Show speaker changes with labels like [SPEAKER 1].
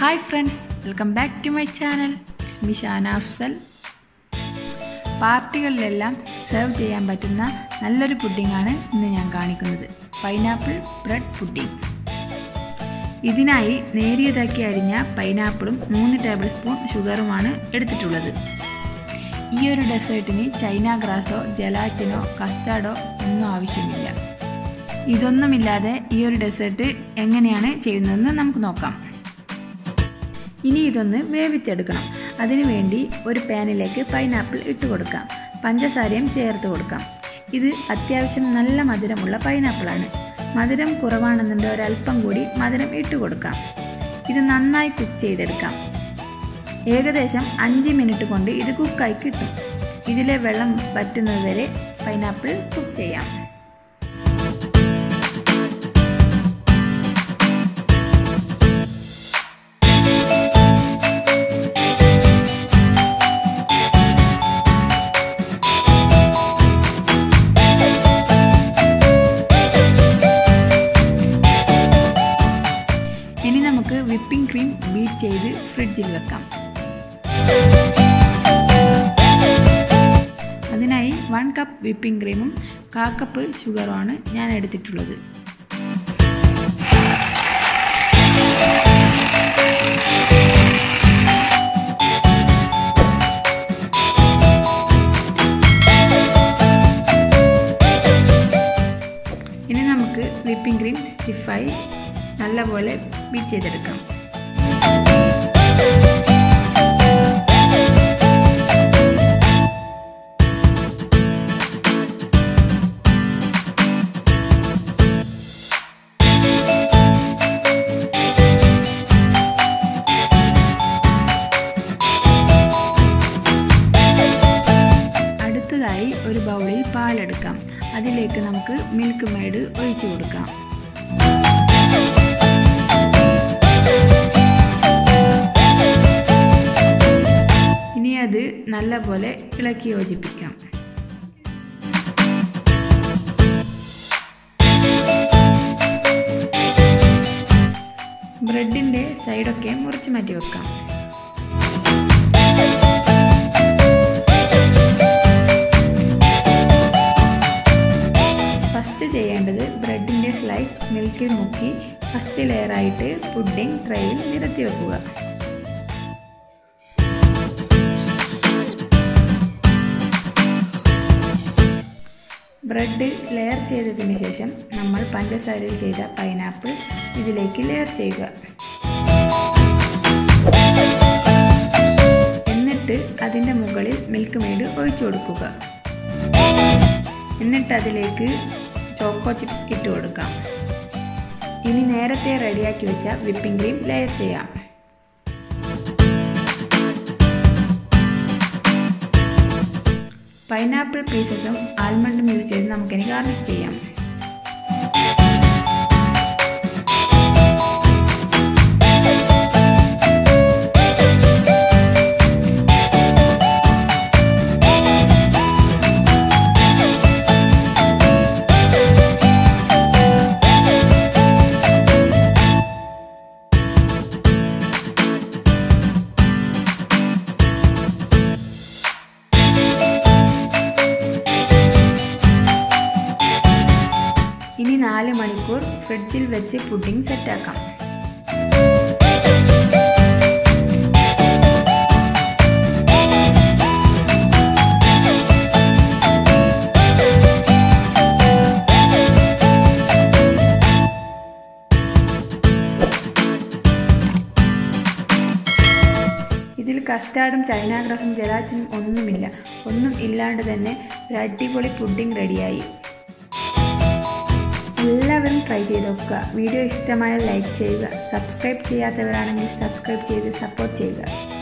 [SPEAKER 1] hi friends welcome back to my channel it's me Shana Afsal പാർട്ടികളിലെല്ലാം serve ചെയ്യാൻ പറ്റുന്ന നല്ലൊരു പുഡിങ്ങാണ് ഇന്ന് ഞാൻ കാണിക്കുന്നത് പൈനാപ്പിൾ ബ്രെഡ് പുഡിംഗ് ഇതിനായി നേരിയതാക്കി അരിഞ്ഞ പൈനാപ്പിളും മൂന്ന് ടേബിൾ സ്പൂൺ ഷുഗറുമാണ് എടുത്തിട്ടുള്ളത് ഈ ഒരു ഡെസേർട്ടിന് ചൈന ഗ്രാസോ ജലാറ്റിനോ കസ്റ്റാർഡോ ഒന്നും ആവശ്യമില്ല ഇതൊന്നുമില്ലാതെ ഈ ഒരു ഡെസേർട്ട് എങ്ങനെയാണ് ചെയ്യുന്നതെന്ന് നമുക്ക് നോക്കാം ഇനി ഇതൊന്ന് വേവിച്ചെടുക്കണം അതിനുവേണ്ടി ഒരു പാനിലേക്ക് പൈനാപ്പിൾ ഇട്ട് കൊടുക്കാം പഞ്ചസാരയും ചേർത്ത് കൊടുക്കാം ഇത് അത്യാവശ്യം നല്ല മധുരമുള്ള പൈനാപ്പിളാണ് മധുരം കുറവാണെന്നുണ്ട് ഒരല്പം കൂടി മധുരം ഇട്ട് കൊടുക്കാം ഇത് നന്നായി കുക്ക് ചെയ്തെടുക്കാം ഏകദേശം അഞ്ച് മിനിറ്റ് കൊണ്ട് ഇത് കുക്കായി കിട്ടും ഇതിലെ വെള്ളം വറ്റുന്നതുവരെ പൈനാപ്പിൾ കുക്ക് ചെയ്യാം ഇനി നമുക്ക് വിപ്പിംഗ് ക്രീം ബീറ്റ് ചെയ്ത് ഫ്രിഡ്ജിൽ വെക്കാം അതിനായി വൺ കപ്പ് വിപ്പിംഗ് ക്രീമും കാ കപ്പ് ഷുഗറുമാണ് ഞാൻ എടുത്തിട്ടുള്ളത് ഇനി നമുക്ക് വിപ്പിംഗ് ക്രീം സ്റ്റിഫായി നല്ലപോലെ ബീറ്റ് ചെയ്തെടുക്കാം അടുത്തതായി ഒരു ബൗളിൽ പാലെടുക്കാം അതിലേക്ക് നമുക്ക് മിൽക്ക് മെയ്ഡ് ഒഴിച്ചു കൊടുക്കാം ഇനി അത് നല്ലപോലെ ഇളക്കി യോജിപ്പിക്കാം ബ്രെഡിൻ്റെ സൈഡൊക്കെ മുറിച്ച് മാറ്റി വെക്കാം ഫസ്റ്റ് ചെയ്യേണ്ടത് ബ്രെഡിൻ്റെ സ്ലൈസ് മിൽക്കിൽ മുക്കി ഫസ്റ്റ് ലെയറായിട്ട് പുഡിംഗ് ട്രേയിൽ നിരത്തി വെക്കുക ബ്രെഡ് ലെയർ ചെയ്തതിന് ശേഷം നമ്മൾ പഞ്ചസാരയിൽ ചെയ്ത പൈനാപ്പിൾ ഇതിലേക്ക് ലെയർ ചെയ്യുക എന്നിട്ട് അതിൻ്റെ മുകളിൽ മിൽക്ക് മെയ്ഡ് ഒഴിച്ചു കൊടുക്കുക എന്നിട്ട് അതിലേക്ക് ചോക്കോ ചിപ്സ് ഇട്ട് കൊടുക്കാം ഇനി നേരത്തെ റെഡിയാക്കി വെച്ച വിപ്പിംഗ് ക്രീം ലെയർ ചെയ്യാം പൈനാപ്പിൾ പീസസും ആൽമണ്ടും യൂസ് ചെയ്ത് നമുക്കിനി ഗാർണിഷ് ചെയ്യാം ഇനി നാല് മണിക്കൂർ ഫ്രിഡ്ജിൽ വെച്ച് പുഡിംഗ് സെറ്റാക്കാം ഇതിൽ കസ്റ്റാർഡും ചൈനാഗ്രാസും ജലാറ്റിനും ഒന്നുമില്ല ഒന്നും ഇല്ലാണ്ട് തന്നെ ഒരു അടിപൊളി പുഡിംഗ് റെഡിയായി എല്ലാവരും ട്രൈ ചെയ്ത് നോക്കുക വീഡിയോ ഇഷ്ടമായാൽ ലൈക്ക് ചെയ്യുക സബ്സ്ക്രൈബ് ചെയ്യാത്തവരാണെങ്കിൽ സബ്സ്ക്രൈബ് ചെയ്ത് സപ്പോർട്ട് ചെയ്യുക